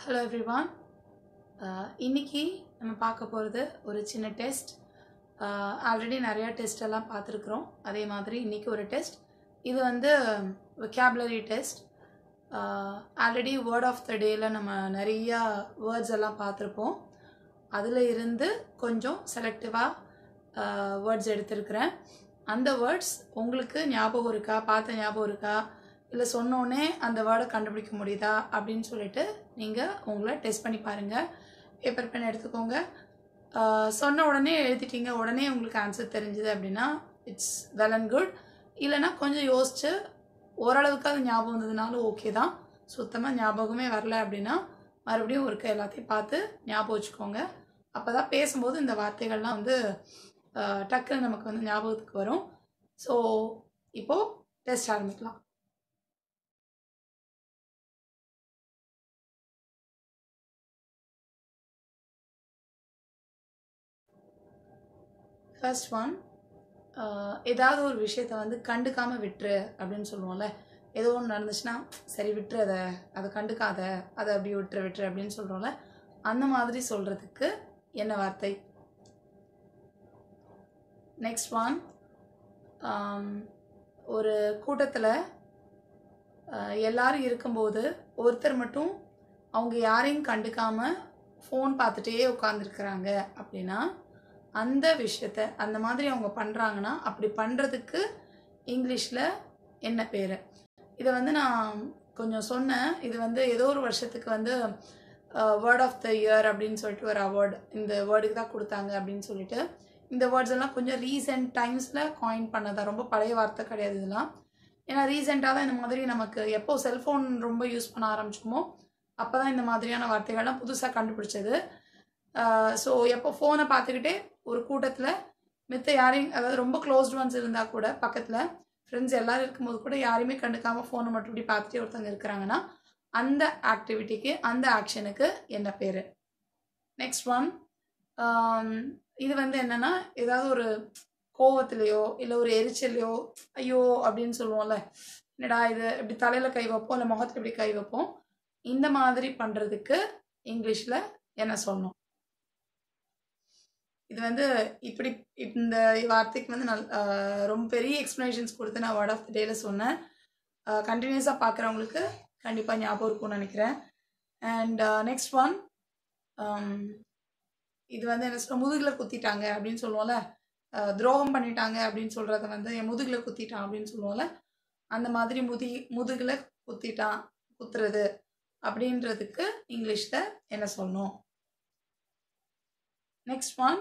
hello everyone இன்னைக்கு நம்ம பார்க்க போகிறது ஒரு சின்ன டெஸ்ட் ஆல்ரெடி நிறையா டெஸ்ட் எல்லாம் பார்த்துருக்குறோம் அதே மாதிரி இன்னைக்கு ஒரு டெஸ்ட் இது வந்து vocabulary test already word of the டேயில் நம்ம நிறையா வேர்ட்ஸ் எல்லாம் பார்த்துருப்போம் அதில் இருந்து கொஞ்சம் செலக்டிவாக வேர்ட்ஸ் எடுத்திருக்கிறேன் அந்த வேர்ட்ஸ் உங்களுக்கு ஞாபகம் இருக்கா பார்த்த ஞாபகம் இருக்கா இல்லை சொன்னோடனே அந்த வேர்டை கண்டுபிடிக்க முடியுதா அப்படின்னு சொல்லிட்டு நீங்கள் உங்களை டெஸ்ட் பண்ணி பாருங்கள் பேப்பர் பென் எடுத்துக்கோங்க ஆஹ் சொன்ன உடனே எழுதிட்டீங்க உடனே உங்களுக்கு ஆன்சர் தெரிஞ்சுது அப்படின்னா இட்ஸ் வெல் அண்ட் குட் இல்லைன்னா கொஞ்சம் யோசிச்சு ஓரளவுக்கு அது ஞாபகம் வந்ததுனாலும் ஓகே தான் சுத்தமாக ஞாபகமே வரல அப்படின்னா மறுபடியும் ஒருக்க எல்லாத்தையும் பார்த்து ஞாபகம் வச்சுக்கோங்க அப்போ தான் பேசும்போது இந்த வார்த்தைகள்லாம் வந்து ஆஹ் டக்குன்னு நமக்கு வந்து ஞாபகத்துக்கு வரும் ஸோ இப்போது டெஸ்ட் ஆரம்பிக்கலாம் ஃபர்ஸ்ட் ஒன் ஏதாவது ஒரு விஷயத்த வந்து கண்டுக்காமல் விட்டுரு அப்படின்னு சொல்லுவோம்ல ஏதோ ஒன்று நடந்துச்சுன்னா சரி விட்டுரு அதை அதை கண்டுக்காத அதை அப்படி விட்டுரு விட்டுரு அப்படின்னு சொல்கிறோம்ல அந்த மாதிரி சொல்கிறதுக்கு என்ன வார்த்தை நெக்ஸ்ட் ஒன் ஒரு கூட்டத்தில் எல்லாரும் இருக்கும்போது ஒருத்தர் மட்டும் அவங்க யாரையும் கண்டுக்காமல் ஃபோன் பார்த்துட்டே உட்காந்துருக்குறாங்க அப்படின்னா அந்த விஷயத்த அந்த மாதிரி அவங்க பண்ணுறாங்கன்னா அப்படி பண்ணுறதுக்கு இங்கிலீஷில் என்ன பேர் இதை வந்து நான் கொஞ்சம் சொன்னேன் இது வந்து ஏதோ ஒரு வருஷத்துக்கு வந்து வேர்ட் ஆஃப் த இயர் அப்படின்னு சொல்லிட்டு ஒரு அவார்டு இந்த வேர்டுக்கு தான் கொடுத்தாங்க அப்படின்னு சொல்லிட்டு இந்த வேர்ட்ஸ் எல்லாம் கொஞ்சம் ரீசெண்ட் டைம்ஸில் காயின் பண்ணதா ரொம்ப பழைய வார்த்தை கிடையாது இதெல்லாம் ஏன்னா ரீசெண்டாக தான் இந்த மாதிரி நமக்கு எப்போ செல்ஃபோன் ரொம்ப யூஸ் பண்ண ஆரம்பிச்சோமோ அப்போ தான் இந்த மாதிரியான வார்த்தைகள்லாம் புதுசாக கண்டுபிடிச்சது ஸோ எப்போ ஃபோனை பார்த்துக்கிட்டே ஒரு கூட்டத்தில் மித்த யாரையும் அதாவது ரொம்ப க்ளோஸ்ட் ஒன்ஸ் இருந்தால் கூட பக்கத்தில் ஃப்ரெண்ட்ஸ் எல்லோரும் இருக்கும்போது கூட யாரையுமே கண்டுக்காமல் ஃபோனை மட்டும் இப்படி பார்த்துட்டே ஒருத்தவங்க இருக்கிறாங்கன்னா அந்த ஆக்டிவிட்டிக்கு அந்த ஆக்ஷனுக்கு என்ன பேர் நெக்ஸ்ட் ஒன் இது வந்து என்னென்னா ஏதாவது ஒரு கோவத்துலேயோ இல்லை ஒரு எரிச்சலையோ ஐயோ அப்படின்னு சொல்லுவோம்ல என்னடா இது இப்படி தலையில் கை வைப்போம் இல்லை முகத்தில் இப்படி கை வைப்போம் இந்த மாதிரி பண்ணுறதுக்கு இங்கிலீஷில் என்ன சொல்லணும் இது வந்து இப்படி இந்த வார்த்தைக்கு வந்து நல் ரொம்ப பெரிய எக்ஸ்ப்ளனேஷன்ஸ் கொடுத்து நான் வேர்ட் ஆஃப் த டேல சொன்னேன் கண்டினியூஸாக பார்க்குறவங்களுக்கு கண்டிப்பாக ஞாபகம் இருக்கும்னு நினைக்கிறேன் அண்ட் நெக்ஸ்ட் ஒன் இது வந்து என்ன சொல்ல முதுகில் குத்திட்டாங்க அப்படின்னு சொல்லுவோம்ல துரோகம் பண்ணிட்டாங்க அப்படின்னு சொல்கிறத வந்து என் முதுகில் குத்திட்டான் அப்படின்னு சொல்லுவோம்ல அந்த மாதிரி முதி முதுகில் குத்திட்டான் குத்துறது அப்படின்றதுக்கு இங்கிலீஷில் என்ன சொல்லணும் நெக்ஸ்ட் ஒன்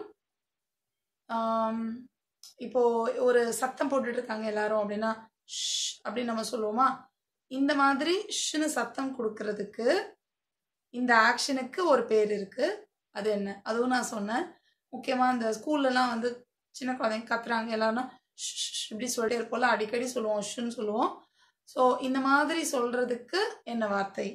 இப்போ ஒரு சத்தம் போட்டுட்டு இருக்காங்க எல்லாரும் அப்படின்னா ஷ் அப்படின்னு நம்ம சொல்லுவோமா இந்த மாதிரி ஷ்னு சத்தம் கொடுக்கறதுக்கு இந்த ஆக்ஷனுக்கு ஒரு பேர் இருக்கு அது என்ன அதுவும் நான் சொன்னேன் முக்கியமாக இந்த ஸ்கூல்லலாம் வந்து சின்ன குழந்தைங்க கத்துறாங்க எல்லாரும் இப்படி சொல்லிட்டே இருப்போம்ல அடிக்கடி சொல்லுவோம் ஷுன்னு சொல்லுவோம் ஸோ இந்த மாதிரி சொல்றதுக்கு என்ன வார்த்தை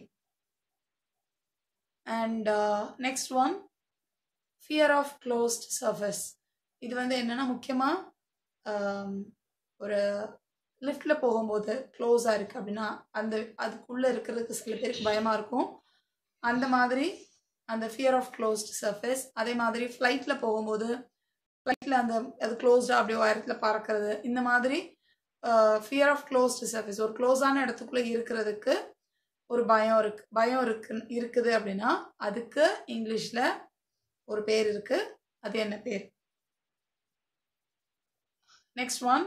and next one fear of closed surface இது வந்து என்னென்னா முக்கியமாக ஒரு லிஃப்டில் போகும்போது க்ளோஸாக இருக்குது அப்படின்னா அந்த அதுக்குள்ளே இருக்கிறதுக்கு சில பேருக்கு பயமாக இருக்கும் அந்த மாதிரி அந்த ஃபியர் ஆஃப் க்ளோஸ்ட் சர்ஃபேஸ் அதே மாதிரி ஃப்ளைட்டில் போகும்போது ஃப்ளைட்டில் அந்த அது க்ளோஸ்டாக அப்படியே உயரத்தில் பறக்கிறது இந்த மாதிரி ஃபியர் ஆஃப் க்ளோஸ்ட் சர்ஃபேஸ் ஒரு க்ளோஸான இடத்துக்குள்ளே இருக்கிறதுக்கு ஒரு பயம் இருக்கு பயம் இருக்கு இருக்குது அப்படின்னா அதுக்கு இங்கிலீஷில் ஒரு பேர் இருக்கு அது என்ன பேர் நெக்ஸ்ட் ஒன்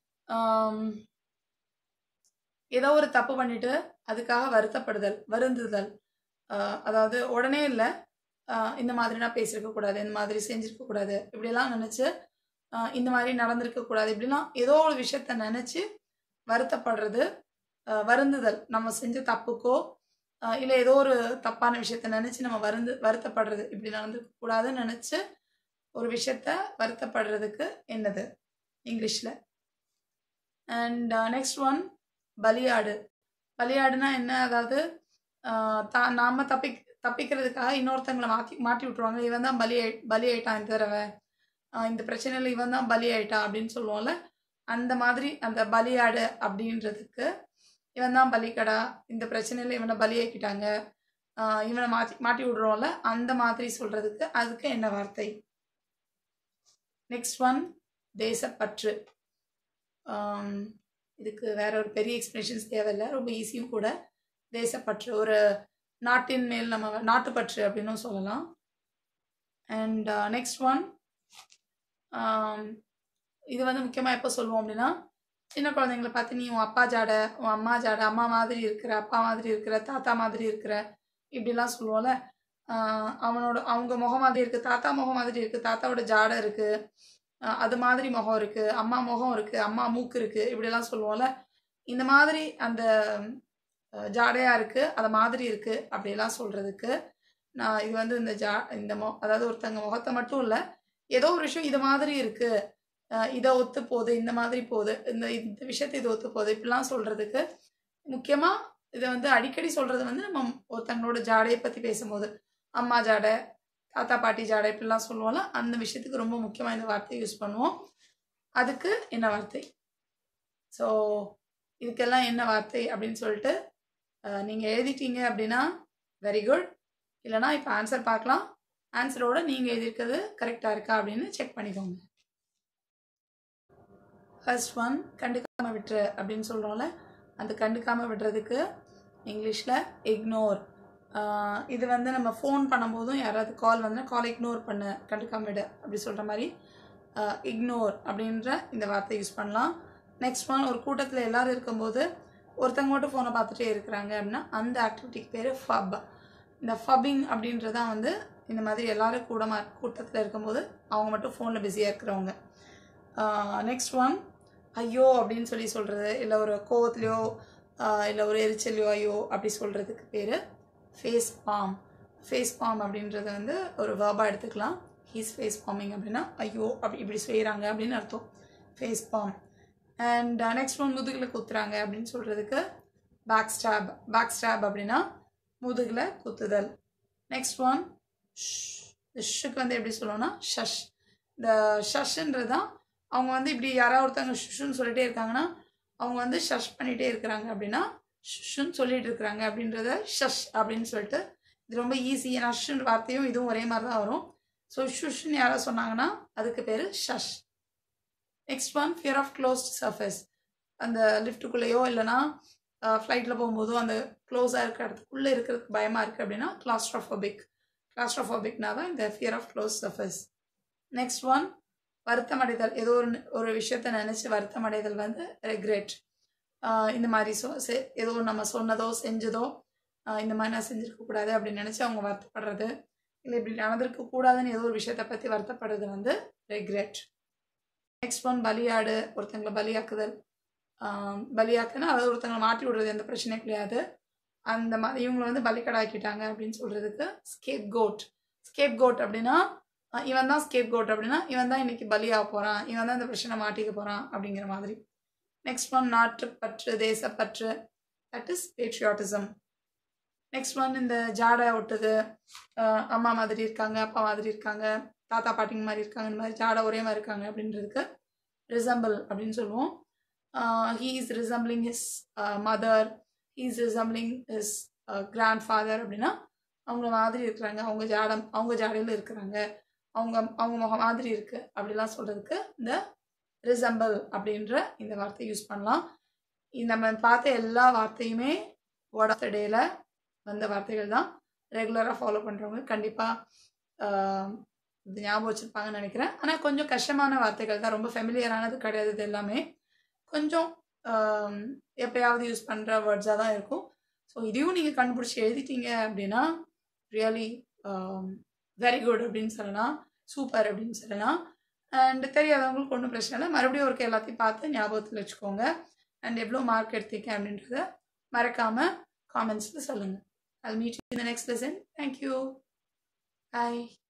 ஏதோ ஒரு தப்பு பண்ணிட்டு அதுக்காக வருத்தப்படுதல் வருந்துதல் அதாவது உடனே இல்லை இந்த மாதிரி நான் பேசியிருக்க கூடாது இந்த மாதிரி செஞ்சிருக்க கூடாது இப்படியெல்லாம் நினச்சி இந்த மாதிரி நடந்திருக்க கூடாது இப்படிலாம் ஏதோ ஒரு விஷயத்த நினச்சி வருத்தப்படுறது வருந்துதல் நம்ம செஞ்ச தப்புக்கோ இல்லை ஏதோ ஒரு தப்பான விஷயத்த நினச்சி நம்ம வருந்து வருத்தப்படுறது இப்படி நடந்துக்க கூடாதுன்னு நினச்சி ஒரு விஷயத்த வருத்தப்படுறதுக்கு என்னது இங்கிலீஷில் அண்ட் நெக்ஸ்ட் ஒன் பலியாடு பலியாடுனா என்ன அதாவது தா நாம் தப்பி தப்பிக்கிறதுக்காக இன்னொருத்தங்களை மாற்றி மாட்டி விட்ருவாங்க இவன் தான் பலி பலி ஆயிட்டான் இந்த தடவை இந்த பிரச்சனையில் இவன் தான் பலி ஆயிட்டான் அப்படின்னு சொல்லுவோம்ல அந்த மாதிரி அந்த பலியாடு அப்படின்றதுக்கு இவன் தான் பலிக்கடா இந்த பிரச்சனையில் இவனை பலியாக்கிட்டாங்க ஆஹ் இவனை மாற்றி மாட்டி விடுறோம்ல அந்த மாதிரி சொல்கிறதுக்கு அதுக்கு என்ன வார்த்தை நெக்ஸ்ட் ஒன் தேசப்பற்று ஆம், இதுக்கு வேற ஒரு பெரிய எக்ஸ்பிளேஷன்ஸ் தேவையில்லை ரொம்ப ஈஸியும் கூட தேசப்பற்று ஒரு நாட்டின் மேல் நம்ம நாட்டுப்பற்று அப்படின்னும் சொல்லலாம் அண்ட் நெக்ஸ்ட் ஒன் இது வந்து முக்கியமாக எப்போ சொல்லுவோம் அப்படின்னா சின்ன குழந்தைங்களை பார்த்து நீ உன் அப்பா ஜாடை உன் அம்மா ஜாடை அம்மா மாதிரி இருக்கிற அப்பா மாதிரி இருக்கிற தாத்தா மாதிரி இருக்கிற இப்படிலாம் சொல்லுவோம்ல ஆஹ் அவனோட அவங்க முகம் மாதிரி இருக்குது தாத்தா முகம் மாதிரி இருக்குது தாத்தாவோட ஜாடை இருக்குது அது மாதிரி முகம் இருக்குது அம்மா முகம் இருக்குது அம்மா மூக்கு இருக்குது இப்படிலாம் சொல்லுவோம்ல இந்த மாதிரி அந்த அஹ், ஜாடையா இருக்குது அது மாதிரி இருக்குது அப்படிலாம் சொல்கிறதுக்கு நான் இது வந்து இந்த ஜா இந்த மொ அதாவது ஒருத்தங்க முகத்தை மட்டும் இல்லை ஏதோ ஒரு விஷயம் இது மாதிரி இருக்குது இதை ஒத்து போகுது இந்த மாதிரி போகுது இந்த இந்த விஷயத்தை இது ஒத்து போகுது இப்படிலாம் சொல்கிறதுக்கு முக்கியமாக இதை வந்து அடிக்கடி சொல்கிறது வந்து நம்ம ஒருத்தங்களோட ஜாடையை பற்றி பேசும்போது அம்மா ஜாடை தாத்தா பாட்டி ஜாடை இப்படிலாம் சொல்லுவோம்ல அந்த விஷயத்துக்கு ரொம்ப முக்கியமாக இந்த வார்த்தையை யூஸ் பண்ணுவோம் அதுக்கு என்ன வார்த்தை ஸோ இதுக்கெல்லாம் என்ன வார்த்தை அப்படின்னு சொல்லிட்டு நீங்கள் எழுதிட்டீங்க அப்படின்னா வெரி குட் இல்லைனா இப்போ ஆன்சர் பார்க்கலாம் ஆன்சரோட நீங்கள் எழுதியிருக்கிறது கரெக்டாக இருக்கா அப்படின்னு செக் பண்ணிக்கோங்க ஃபர்ஸ்ட் ஒன் கண்டுக்காமல் விட்டுரு அப்படின்னு சொல்கிறோம்ல அந்த கண்டுக்காமல் விடுறதுக்கு இங்கிலீஷில் இக்னோர் இது வந்து நம்ம ஃபோன் பண்ணும்போதும் யாராவது கால் வந்து கால் இக்னோர் பண்ண கண்டுக்காம விடு அப்படி சொல்கிற மாதிரி இக்னோர் அப்படின்ற இந்த வார்த்தை யூஸ் பண்ணலாம் நெக்ஸ்ட் ஒன் ஒரு கூட்டத்தில் எல்லாரும் இருக்கும்போது ஒருத்தங்க மட்டும் ஃபோனை பார்த்துட்டே இருக்கிறாங்க அப்படின்னா அந்த ஆக்டிவிட்டிக்கு பேர் ஃபப் இந்த ஃபப்பிங் அப்படின்றதான் வந்து இந்த மாதிரி எல்லாரும் கூடமா கூட்டத்தில் இருக்கும்போது அவங்க மட்டும் ஃபோனில் பிஸியாக இருக்கிறவங்க நெக்ஸ்ட் ஒன் ஐயோ அப்படின்னு சொல்லி சொல்கிறது இல்லை ஒரு கோவத்துலையோ இல்லை ஒரு எரிச்சலையோ ஐயோ அப்படி சொல்கிறதுக்கு பேர் ஃபேஸ் பாம் ஃபேஸ் பாம் அப்படின்றது வந்து ஒரு வேர்பாக எடுத்துக்கலாம் ஹீஸ் ஃபேஸ் பாமிங் அப்படின்னா ஐயோ அப்படி இப்படி செய்கிறாங்க அப்படின்னு அர்த்தம் face palm and next one முதுகில் குத்துறாங்க அப்படின்னு சொல்கிறதுக்கு பேக் ஸ்டாப் பேக் ஸ்டாப் அப்படின்னா முதுகில் குத்துதல் நெக்ஸ்ட் ஒன் ஷுக்கு வந்து எப்படி சொல்லுவோம்னா ஷஷ் இந்த ஷஷ்ன்றது தான் அவங்க வந்து இப்படி யாராவது ஒருத்தவங்க ஷுஷுன்னு சொல்லிட்டே இருக்காங்கன்னா அவங்க வந்து ஷஷ் பண்ணிகிட்டே இருக்கிறாங்க அப்படின்னா ஷுஷுன்னு சொல்லிட்டு இருக்கிறாங்க அப்படின்றத ஷஷ் அப்படின்னு சொல்லிட்டு இது ரொம்ப ஈஸி ஏன்னா ஷுன்ற வார்த்தையும் இதுவும் ஒரே மாதிரி தான் வரும் ஸோ ஷுஷ்ன்னு யாராவது சொன்னாங்கன்னா அதுக்கு பேர் shush next one fear of closed surface அந்த லிஃப்ட்டுக்குள்ளேயோ இல்லைனா ஃப்ளைட்டில் போகும்போதோ அந்த க்ளோஸாக இருக்கிற இடத்துக்குள்ளே இருக்கிறதுக்கு பயமாக இருக்குது அப்படின்னா கிளாஸ்ட்ரோஃபோபிக் கிளாஸ்ட்ரோஃபோபிக்னா தான் இந்த fear of close surface next one வருத்தமடைதல் ஏதோ ஒரு ஒரு விஷயத்த நினச்சி வருத்தமடைதல் வந்து ரெக்ரெட் இந்த மாதிரி சொ செ- ஏதோ நம்ம சொன்னதோ செஞ்சதோ ஆஹ் இந்த மாதிரி நான் செஞ்சிருக்க கூடாது அப்படின்னு நினச்சி அவங்க வருத்தப்படுறது இல்லை இப்படி நடந்திருக்க கூடாதுன்னு ஏதோ ஒரு விஷயத்தை பற்றி வருத்தப்படுறது வந்து ரெக்ரெட் நெக்ஸ்ட் ஒன் பலியாடு ஒருத்தங்களை பலியாக்குதல் ஆஹ் பலியாக்குன்னா அதாவது ஒருத்தங்களை மாட்டி விடுறது எந்த பிரச்சனையும் கிடையாது அந்த மாதிரி இவங்களை வந்து பலிக்கடாக்கிட்டாங்க அப்படின்னு சொல்கிறதுக்கு ஸ்கேப் கோட் ஸ்கேப் கோட் அப்படின்னா அஹ் இவன் தான் ஸ்கேப் கோட் அப்படின்னா இவன் தான் இன்னைக்கு பலியாக போகிறான் இவன் தான் இந்த பிரச்சனை மாட்டிக்க போகிறான் அப்படிங்கிற மாதிரி நெக்ஸ்ட் ஒன் நாட்டுப்பற்று தேசப்பற்று that is patriotism next one இந்த ஜாடை ஒட்டுது அஹ் அம்மா மாதிரி இருக்காங்க அப்பா மாதிரி இருக்காங்க தாத்தா பாட்டிங்க மாதிரி இருக்காங்க இந்த மாதிரி ஜாடை ஒரே மாதிரி இருக்காங்க அப்படின்றதுக்கு ரிசம்பிள் அப்படின்னு சொல்லுவோம் he is resembling his mother he is resembling his grand father அப்படின்னா அவங்க மாதிரி இருக்கிறாங்க அவங்க ஜாடம் அவங்க ஜாடையில் இருக்கிறாங்க அவங்க அவங்க முகம் மாதிரி இருக்குது அப்படிலாம் சொல்கிறதுக்கு இந்த ரிசம்பிள் அப்படின்ற இந்த வார்த்தை யூஸ் பண்ணலாம் இந்த நம்ம பார்த்த எல்லா வார்த்தையுமே வேர்ட் ஆஃப் த டேயில் வந்த வார்த்தைகள் தான் ரெகுலராக ஃபாலோ பண்ணுறவங்க கண்டிப்பாக இது ஞாபகம் வச்சுருப்பாங்கன்னு நினைக்கிறேன் ஆனால் கொஞ்சம் கஷ்டமான வார்த்தைகள் தான் ரொம்ப ஃபெமிலியரானது கிடையாது இது எல்லாமே கொஞ்சம் ஆம், எப்பயாவது யூஸ் பண்ணுற வேர்ட்ஸாக தான் இருக்கும் ஸோ இதையும் நீங்கள் கண்டுபிடிச்சி எழுதிட்டீங்க அப்படின்னா ரியலி வெரி குட் அப்படின்னு சொல்லலாம் சூப்பர் அப்படின்னு சொல்லலாம் அண்ட் தெரியாதவங்களுக்கு ஒன்றும் பிரச்சனை இல்லை மறுபடியும் ஒருக்க எல்லாத்தையும் பார்த்து ஞாபகத்தில் வச்சுக்கோங்க அண்ட் எவ்வளோ மார்க் எடுத்தீங்க அப்படின்றத மறக்காமல் காமெண்ட்ஸில் சொல்லுங்கள் அது மீட் இந்த நெக்ஸ்ட் லெசன் தேங்க்யூ பாய்